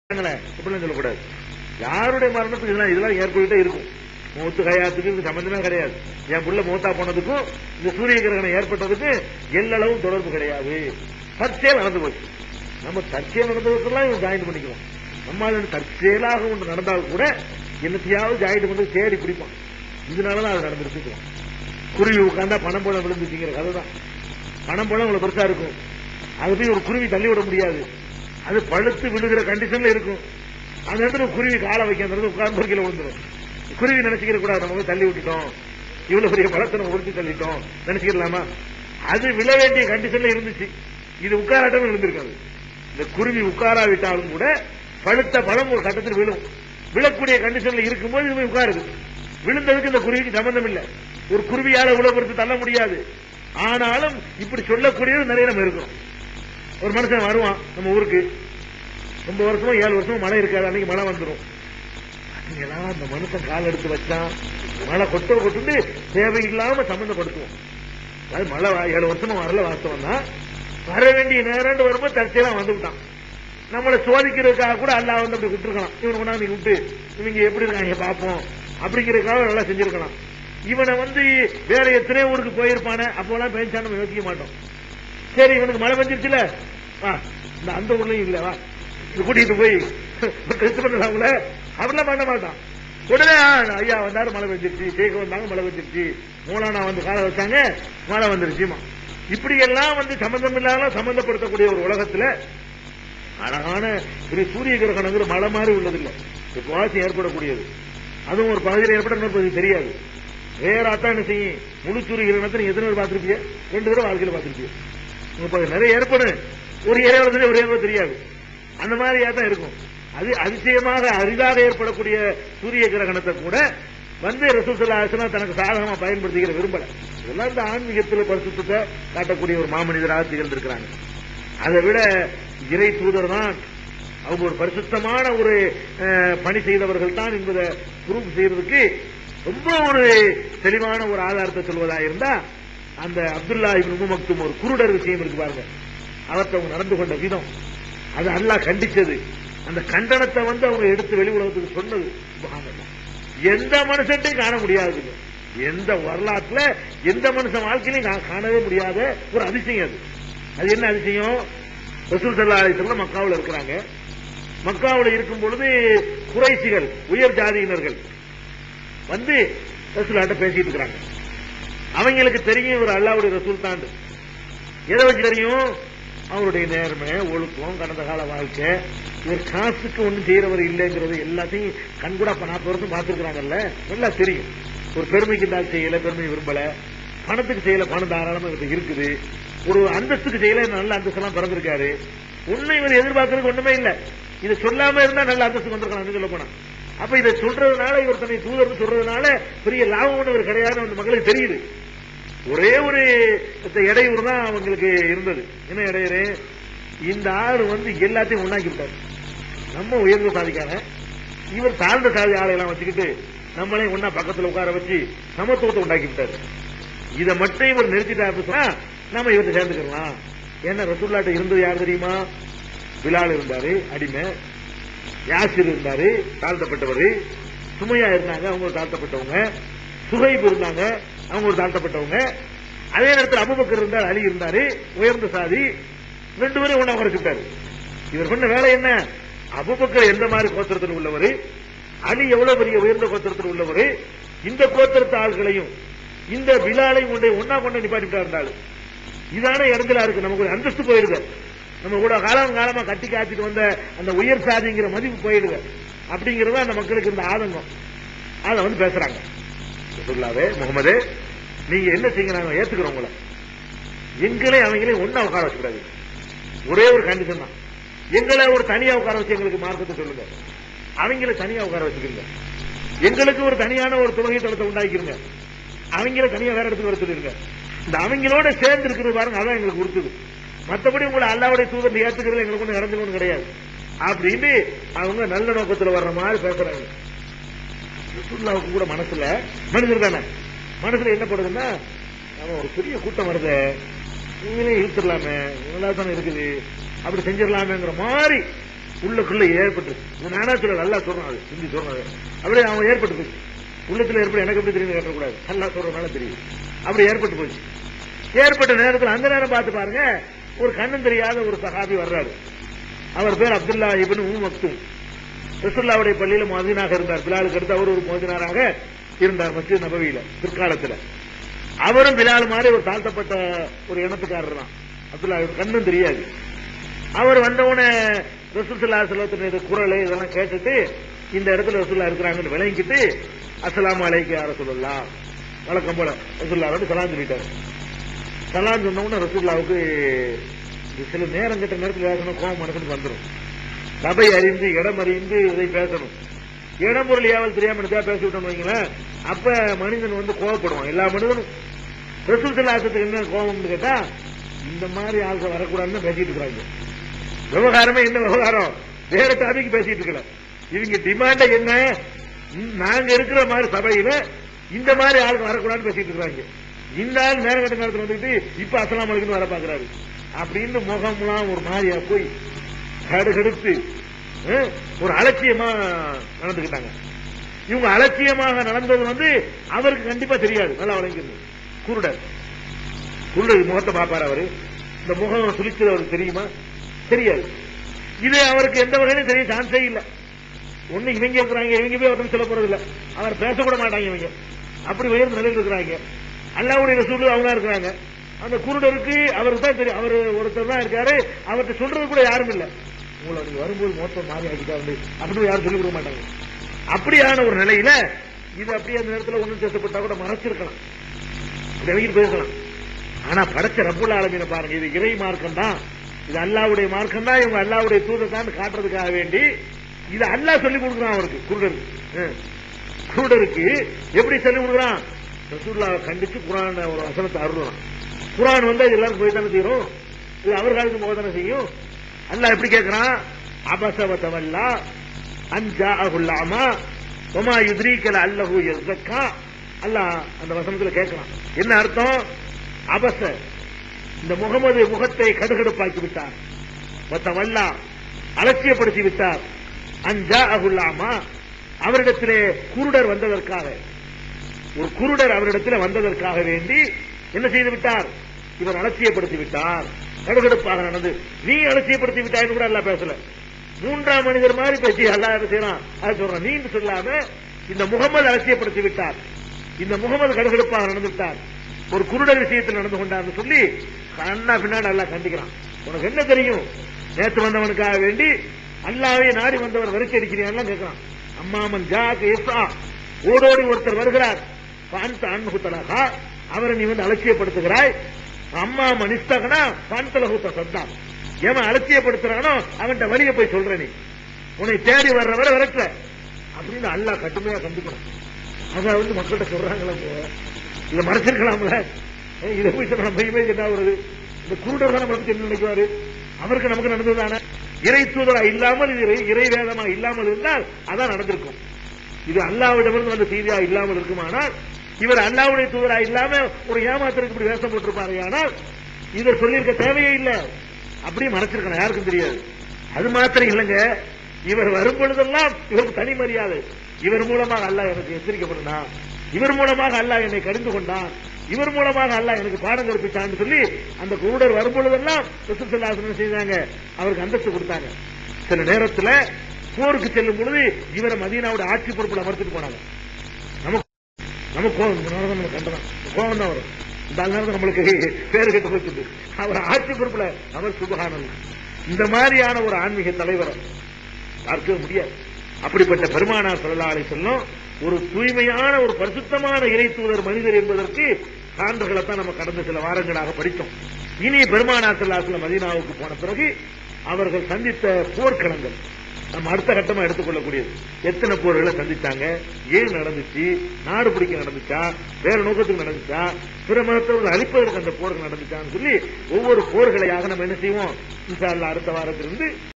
இப்படிலாம் சொல்லக்கூடாது யாருடைய மரணத்துக்கு இதெல்லாம் இதெல்லாம் ஏற்பட்டுட்டே இருக்கும் மூத்து கயாத்துக்கு இது சம்பந்தமே கிடையாது என் புள்ள மூத்தா போனதுக்கும் இந்த சூரிய கிரகணம் ஏற்பட்டதுக்கு எல்லளவும் தொடர்பு கிடையாது தற்செயல் நடந்து போச்சு நம்ம தற்செயல் நடந்ததுக்கெல்லாம் இவன் ஜாயின் பண்ணிக்குவோம் நம்ம தற்செயலாக ஒன்று நடந்தால் கூட என்னத்தையாவது ஜாயின் பண்ணி தேடி பிடிப்பான் இதனாலதான் அது நடந்துருச்சு குருவி உட்கார்ந்தா பணம் போல விழுந்துச்சுங்கிற கதை தான் பணம் போல இவ்வளவு பெருசா இருக்கும் அது போய் ஒரு குருவி தள்ளி விட முடியாது அது பழுத்து விழுகிற கண்டிஷன்ல இருக்கும் அந்த இடத்துல குருவி காலை வைக்கிறது உட்கார்ந்து கீழே விழுந்துரும் குருவி நினைச்சுக்கிற கூடாது நம்ம போய் தள்ளி விட்டுட்டோம் இவ்வளவு பெரிய பழத்தை நம்ம உறுத்தி தள்ளிட்டோம் நினைச்சுக்கலாமா அது விழ வேண்டிய கண்டிஷன்ல இருந்துச்சு இது உட்காராட்டம் இருந்திருக்காது இந்த குருவி உட்காராவிட்டாலும் கூட பழுத்த பழம் ஒரு கட்டத்தில் விழும் விழக்கூடிய கண்டிஷன்ல இருக்கும்போது இது போய் உட்காருது விழுந்ததுக்கு இந்த குருவிக்கு சம்பந்தம் இல்லை ஒரு குருவியால உலகப்படுத்தி தள்ள முடியாது ஆனாலும் இப்படி சொல்லக்கூடியது நிறைய நம்ம இருக்கும் ஒரு மனுஷன் வருவான் நம்ம ஊருக்கு ரொம்ப வருஷமா ஏழு வருஷமா மழை இருக்காது அன்னைக்கு மழை வந்துடும் எல்லாம் அந்த மனுஷன் கால் எடுத்து வச்சான் மழை கொட்ட கொட்டு தேவையில்லாம சம்பந்தப்படுத்துவோம் அது மழை வா- ஏழு வருஷமா வரல வாஸ்தவம் தான் வர வேண்டிய நேரம் வரும்போது தற்செயலாம் வந்து விட்டான் நம்மளை சோதிக்கிறதுக்காக கூட அல்லாஹ் வந்து அப்படி விட்டுருக்கலாம் இவனை கொண்டாந்து நீ விட்டு இவங்க எப்படி இருக்காங்க பார்ப்போம் அப்படிங்கிறதுக்காக நல்லா செஞ்சிருக்கலாம் இவனை வந்து வேற எத்தனையோ ஊருக்கு போயிருப்பானே அப்போலாம் பேஞ்சான்னு நம்ம யோசிக்க மாட்டோம் சரி இவனுக்கு மழை பெஞ்சிருச்சுல வா இந்த அந்த ஊர்லயும் இல்ல வா இது கூட்டிட்டு போய் டெஸ்ட் பண்ணலாம்ல அப்படிலாம் பண்ண மாட்டான் உடனே ஆ, ஐயா வந்தாரு மழை பெஞ்சிருச்சு கேக்க வந்தாங்க மழை பெஞ்சிருச்சு மூலானா வந்து காலை வச்சாங்க மழை வந்துருச்சுமா இப்படி எல்லாம் வந்து சம்பந்தம் இல்லாத சம்பந்தப்படுத்தக்கூடிய ஒரு உலகத்துல அழகான ஒரு சூரிய கிரகணங்கிற மழை மாதிரி உள்ளதில்லை எப்பவாச்சும் ஏற்படக்கூடியது அதுவும் ஒரு பகுதியில் ஏற்பட இன்னொரு பகுதி தெரியாது வேற அத்தான் என்ன செய்யும் முழு சூரிய கிரகணத்தை நீங்க எத்தனை பேர் பார்த்திருப்பீங்க ரெண்டு பேரும் வாழ்க்கையில் பார்த்திருப்பீங்க இப்ப நிறைய ஏற்படும் ஒரு ஏரியாவில் ஒரு ஏரியாவில் தெரியாது அந்த மாதிரியா தான் இருக்கும் அது அதிசயமாக அரிதாக ஏற்படக்கூடிய சூரிய கிரகணத்தை கூட வந்து ரசூசல்லா தனக்கு சாதகமா பயன்படுத்திக்கிற விரும்பல இதெல்லாம் இந்த ஆன்மீகத்தில் பரிசுத்தத்தை காட்டக்கூடிய ஒரு மாமனிதராக திகழ்ந்திருக்கிறாங்க அதை விட இறை தூதர் தான் அவங்க ஒரு பரிசுத்தமான ஒரு அஹ், பணி செய்தவர்கள் தான் என்பதை ப்ரூவ் செய்யறதுக்கு ரொம்ப ஒரு தெளிவான ஒரு ஆதாரத்தை சொல்வதா இருந்தா அந்த அப்துல்லா இப்னு மக்தும் ஒரு குருடர் விஷயம் இருக்கு பாருங்க அவர்கிட்ட அவங்க நடந்து கொண்ட விதம் அது அல்லாஹ் கண்டிச்சது அந்த கண்டனத்தை வந்து அவங்க எடுத்து வெளி உலகத்துக்கு சொன்னது சுப்ஹானல்லாஹ். எந்த மனுஷன்ட்டையும் காண முடியாது எந்த வரலாற்றுல எந்த மனுஷன் வாழ்க்கையிலையும் கா- காணவே முடியாத ஒரு அதிசயம் அது அது என்ன அதிசயம் ரசூல் சல்லா அலிஸ்லாம் மக்காவில் இருக்கிறாங்க மக்காவில் இருக்கும் பொழுது குறைசிகள் உயர் ஜாதியினர்கள் வந்து ரசூலாட்ட பேசிட்டு இருக்கிறாங்க அவங்களுக்கு தெரியும் இவர் அல்லாவுடைய ரசூல் தான் எதை வச்சு தெரியும் அவருடைய நேர்மை ஒழுக்கம் கடந்த கால வாழ்க்கை இவர் காசுக்கு ஒண்ணும் செய்யறவர் இல்லைங்கிறது எல்லாத்தையும் கண்கூடா இப்ப நாற்பது வருஷம் பார்த்திருக்கிறாங்கல்ல நல்லா தெரியும் ஒரு பெருமைக்கு தான் செய்யல பெருமை விரும்பல பணத்துக்கு செய்யல பணம் தாராளமா இவருக்கு இருக்குது ஒரு அந்தஸ்துக்கு செய்யல நல்ல அந்தஸ்தெல்லாம் பிறந்திருக்காரு உண்மை இவர் எதிர்பார்க்கறதுக்கு ஒண்ணுமே இல்ல இதை சொல்லாம இருந்தா நல்ல அந்தஸ்து வந்திருக்கலாம் சொல்ல போனா அப்ப இதை சொல்றதுனால இவர் தன்னை தூதர்னு சொல்றதுனால பெரிய லாபம் ஒண்ணு இவர் கிடையாதுன்னு அந்த மக்களுக்கு தெரியுது ஒரே ஒரு இடையூறு தான் அவங்களுக்கு இருந்தது என்ன இடையூறு இந்த ஆள் வந்து எல்லாத்தையும் உண்டாக்கி விட்டார் நம்ம உயர்ந்த சாதிக்கான இவர் தாழ்ந்த சாதி ஆளையெல்லாம் வச்சுக்கிட்டு நம்மளையும் ஒன்னா பக்கத்துல உட்கார வச்சு சமத்துவத்தை உண்டாக்கி விட்டாரு இதை மட்டும் இவர் நிறுத்திட்டாரு சொன்னா நம்ம இவர்கிட்ட சேர்ந்துக்கலாம் என்ன ரசூல்லாட்ட இருந்தது யார் தெரியுமா பிலால் இருந்தாரு அடிமை யாசிர் இருந்தாரு தாழ்த்தப்பட்டவர் சுமையா இருந்தாங்க அவங்க ஒரு தாழ்த்தப்பட்டவங்க சுகைப் இருந்தாங்க அவங்க ஒரு தாழ்த்தப்பட்டவங்க அதே நேரத்தில் அபுபக்கர் இருந்தார் அலி இருந்தாரு உயர்ந்த சாதி ரெண்டு பேரும் ஒண்ணா குறைச்சுட்டாரு இவர் பண்ண வேலை என்ன அபுபக்கர் எந்த மாதிரி கோத்திரத்தில் உள்ளவர் அலி எவ்வளவு பெரிய உயர்ந்த கோத்திரத்தில் உள்ளவர் இந்த கோத்திரத்து ஆள்களையும் இந்த பிலாலையும் கொண்டு ஒன்னா கொண்டு நிப்பாட்டிட்டா இருந்தாலும் இதான இடத்துல இருக்கு நமக்கு ஒரு அந்தஸ்து போயிடுது நம்ம கூட காலம் காலமா கட்டி காத்திட்டு வந்த அந்த உயர் சாதிங்கிற மதிப்பு போயிடுது அப்படிங்கறது அந்த மக்களுக்கு இந்த ஆதங்கம் அதை வந்து பேசுறாங்க சொல்லாவே முகமது நீங்க என்ன செய்யுங்க நாங்க ஏத்துக்கிறோம் உங்களை எங்களே அவங்களே ஒண்ணா உட்கார வச்சுக்கூடாது ஒரே ஒரு கண்டிஷன் தான் எங்களை ஒரு தனியா உட்கார வச்சு எங்களுக்கு மார்க்கத்தை சொல்லுங்க அவங்கள தனியா உட்கார வச்சுக்கிறீங்க எங்களுக்கு ஒரு தனியான ஒரு தொழுகை தளத்தை உண்டாக்கிருங்க அவங்கள தனியா வேற இடத்துக்கு வர சொல்லிருங்க இந்த அவங்களோட சேர்ந்து இருக்கிறது பாருங்க அதான் எங்களுக்கு கொடுத்தது மத்தபடி உங்களை அல்லாவுடைய தூதர் ஏத்துக்கிறது எங்களுக்கு ஒண்ணு நடந்துக்கணும் கிடையாது அப்படின்னு அவங்க நல்ல நோக்கத்துல வர்ற மாதிரி பேசுறாங்க ரசூலுல்லாவுக்கு கூட மனசுல மனிதர் தானே மனசுல என்ன படுதுன்னா அவன் ஒரு பெரிய கூட்டம் வருது இவங்களே இழுத்துடலாமே நல்லா தானே இருக்குது அப்படி செஞ்சிடலாமேங்கிற மாதிரி உள்ளுக்குள்ள ஏற்பட்டு இது நானா சொல்ல நல்லா சொல்றேன் அது ஹிந்தி சொல்றது அப்படியே அவன் ஏற்பட்டு போச்சு உள்ளத்துல ஏற்பட்டு எனக்கு எப்படி தெரியும் கேட்டக்கூடாது நல்லா சொல்றதுனால தெரியும் அப்படி ஏற்பட்டு போச்சு ஏற்பட்ட நேரத்தில் அந்த நேரம் பார்த்து பாருங்க ஒரு கண்ணும் தெரியாத ஒரு சஹாபி வர்றாரு அவர் பேர் அப்துல்லா இபின் உம் மக்தும் ரசுல்லாவுடைய பள்ளியில மோதினாக இருந்தார் பிலாலுக்கு அடுத்து அவர் ஒரு மோதினாராக இருந்தார் மஸ்ஜித் நபவியில பிற்காலத்துல அவரும் பிலால் மாதிரி ஒரு தாழ்த்தப்பட்ட ஒரு இனத்துக்காரர் தான் அப்துல்லா இவர் கண்ணும் தெரியாது அவர் வந்தவுடனே ரசூல்லா செல்லத்தினுடைய குரல் இதெல்லாம் கேட்டுட்டு இந்த இடத்துல ரசூல்லா இருக்கிறாங்கன்னு விளங்கிட்டு அஸ்ஸலாமு அலைக்கு யார சொல்லலாம் வழக்கம் போல ரசூல்லா வந்து சலாம் சொல்லிட்டாரு சலாம் சொன்ன உடனே ரசூல்லாவுக்கு இது சில நேரம் கிட்ட நேரத்தில் பேசணும் கோபம் மனசுக்கு வந்துடும் சபை அறிந்து இடம் அறிந்து இதை பேசணும் இடம் பொருள் ஏவல் தெரியாம நினைச்சா பேசி விட்டோம்னு வைங்களேன் அப்ப மனிதன் வந்து கோவப்படுவான் எல்லா மனிதனும் ரசூல் சலாசத்துக்கு என்ன கோபம்னு கேட்டா இந்த மாதிரி ஆள்கள் வரக்கூடாதுன்னு பேசிட்டு இருக்கிறாங்க விவகாரமே என்ன விவகாரம் வேற டாபிக் பேசிட்டு இருக்கல இவங்க டிமாண்ட என்ன ம், நாங்க இருக்கிற மாதிரி சபையில இந்த மாதிரி ஆளுங்க வரக்கூடாதுன்னு பேசிட்டு இருக்காங்க இந்த ஆள் நேரம் கட்ட நேரத்தில் வந்துட்டு இப்ப அசலாம் அலைக்குன்னு வர பாக்குறாரு அப்படின்னு முகம்லாம் ஒரு மாதிரியா போய் கடுகடுத்து அஹ், ஒரு அலட்சியமா நடந்துக்கிட்டாங்க இவங்க அலட்சியமாக நடந்தது வந்து அவருக்கு கண்டிப்பா தெரியாது நல்லா வழங்கிருந்தது குருடர் குருடர் முகத்தை பார்ப்பாரு அவரு இந்த முகம் சுழிச்சது அவருக்கு தெரியுமா தெரியாது இது அவருக்கு எந்த வகையிலும் தெரிய சான்ஸே இல்ல ஒண்ணு இவங்க இருக்கிறாங்க இவங்க போய் ஒருத்தர் சொல்ல போறது இல்ல அவர் பேசக்கூட மாட்டாங்க இவங்க அப்படி உயர்ந்த நிலையில் இருக்கிறாங்க அல்லாவுடைய ரசூல் அவங்க இருக்கிறாங்க அந்த குருடருக்கு அவருக்கு தான் தெரியும் அவர் ஒருத்தர் தான் இருக்காரு அவர்கிட்ட சொல்றது கூட யாரும் இல்ல உங்களை நீங்க வரும்போது மொத்தம் மாறி ஆகிட்டாரு அப்படின்னு யாரும் சொல்லிக் கொடுக்க மாட்டாங்க அப்படியான ஒரு நிலையில இது அப்படியே அந்த நேரத்தில் ஒன்றும் பேசப்பட்டா கூட மறைச்சிருக்கலாம் வெளியில் பேசலாம் ஆனா படைச்ச ரப்புல் ஆலமீனை பாருங்க இது இறை மார்க்கம் தான் இது அல்லாவுடைய மார்க்கம் தான் இவங்க அல்லாவுடைய தூதர் தான் காட்டுறதுக்காக வேண்டி இது அல்லாஹ் சொல்லி கொடுக்குறான் அவருக்கு குருடருக்கு ஹம். குருடருக்கு எப்படி சொல்லி கொடுக்குறான் ரசூல்லாவை கண்டிச்சு குரான் ஒரு வசனத்தை அருளான் குரான் வந்து அது எல்லாரும் போய் தானே தீரும் இது அவர் காலத்துக்கு போதானே செய்யும் அல்லாஹ் எப்படி கேட்கிறான் அபசவத்தவல்லா அஞ்சா அகுல்லாமா ஒமா யுத்ரீக்கல அல்லஹு எஸ்தக்கா அல்லாஹ் அந்த வசனத்துல கேட்கிறான் என்ன அர்த்தம் அபச இந்த முகமது முகத்தை கடுகடுப்பாக்கி விட்டார் வல்லா அலட்சியப்படுத்தி விட்டார் அஞ்சா அகுல்லாமா அவரிடத்திலே குருடர் வந்ததற்காக ஒரு குருடர் அவரிடத்தில் வந்ததற்காக வேண்டி என்ன செய்து விட்டார் இவர் அலட்சியப்படுத்தி விட்டார் கடுகடுப்பாக நடந்து நீ அலட்சியப்படுத்தி விட்டாய்னு கூட அல்ல பேசல மூன்றாம் மனிதர் மாதிரி பேசி அல்லா என்ன செய்யறான் அது சொல்றான் நீ சொல்லாம இந்த முகமது அலட்சியப்படுத்தி விட்டார் இந்த முகமது கடுகடுப்பாக நடந்து விட்டார் ஒரு குருடர் விஷயத்தில் நடந்து கொண்டார்னு சொல்லி கண்ணா பின்னாடி அல்லாஹ் கண்டிக்கிறான் உனக்கு என்ன தெரியும் நேற்று வந்தவனுக்காக வேண்டி அல்லாவே நாடி வந்தவர் வரிசை அடிக்கிறான் கேட்கிறான் அம்மாமன் ஜாக் இஸ்ரா ஓடோடி ஒருத்தர் வருகிறார் பாந்த அன்முகத்தலகா அவரை நீ வந்து அலட்சியப்படுத்துகிறாய் அம்மா மனிஸ்தகனா பாந்தலகுத்த சத்தான் எவன் அலட்சியப்படுத்துறானோ அவன்கிட்ட வழிய போய் சொல்ற நீ உன்னை தேடி வர்றவரை விரட்டல அப்படின்னு அல்லாஹ் கடுமையா கண்டிக்கணும் அத வந்து மக்கள்கிட்ட சொல்றாங்களா இப்போ இதை மறைச்சிருக்கலாம்ல ஏய், இதை போய் சொன்னா நம்ம இமேஜ் என்ன வருது இந்த குருடர் தான் நமக்கு என்ன நினைக்குவாரு அவருக்கு நமக்கு நடந்ததுதானே இறை தூதரா இல்லாமல் இது இறை- இறை வேதமா இல்லாமல் இருந்தால் அதான் நடந்திருக்கும் இது அல்லாவிடமிருந்து வந்த செய்தியா இல்லாமல் இருக்குமானால் இவர் அல்லாவுடைய தூதரா இல்லாம ஒரு ஏமாத்திரக்கு இப்படி வேஷம் போட்டிருப்பாரு ஆனால் இதை சொல்லியிருக்க தேவையே இல்ல அப்படியே மறைச்சிருக்கணும் யாருக்கும் தெரியாது அது மாத்திரம் இல்லைங்க இவர் வரும் பொழுதெல்லாம் இவருக்கு தனி மரியாதை இவர் மூலமாக அல்லாஹ் எனக்கு எச்சரிக்கப்படனா இவர் மூலமாக அல்லாஹ் என்னை கடிந்து கொண்டான் இவர் மூலமாக அல்லாஹ் எனக்கு பாடம் கற்பிச்சான்னு சொல்லி அந்த குருடர் வரும் பொழுதெல்லாம் ரசூலுல்லாஹி செய்தாங்க அவருக்கு அந்தஸ்து கொடுத்தாங்க சில நேரத்துல போருக்கு செல்லும் பொழுது இவரை மதீனாவோட ஆட்சி பொறுப்புல அமர்த்திட்டு போனாங்க நமக்கு நமக்கு கோபம் இந்த நேரம் நம்ம கண்டதான் கோபம் தான் வரும் இந்த நேரம் நம்மளுக்கு பேரு கெட்டு போச்சுது அவர் ஆட்சி பொறுப்புல அவர் சுபகானம் இந்த மாதிரியான ஒரு ஆன்மீக தலைவரை பார்க்கவே முடியாது அப்படிப்பட்ட பெருமானார் சொல்லலாலை சொல்லும் ஒரு தூய்மையான ஒரு பரிசுத்தமான இறை தூதர் மனிதர் என்பதற்கு சான்றுகளை தான் நம்ம கடந்த சில வாரங்களாக படித்தோம் இனி பெருமானார் செல்லாசில மதீனாவுக்கு போன பிறகு அவர்கள் சந்தித்த போர்க்களங்கள் நம்ம அடுத்த கட்டமா எடுத்துக்கொள்ளக்கூடியது எத்தனை போர்களை சந்திச்சாங்க ஏன் நடந்துச்சு நாடு பிடிக்க நடந்துச்சா வேற நோக்கத்துக்கு நடந்துச்சா பிற மதத்தவர்கள் அழிப்பதற்கு அந்த போர்கள் நடந்துச்சான்னு சொல்லி ஒவ்வொரு போர்களையாக நம்ம என்ன செய்வோம் இன்ஷா அல்லாஹ் அடுத்த வாரத்திலிருந்து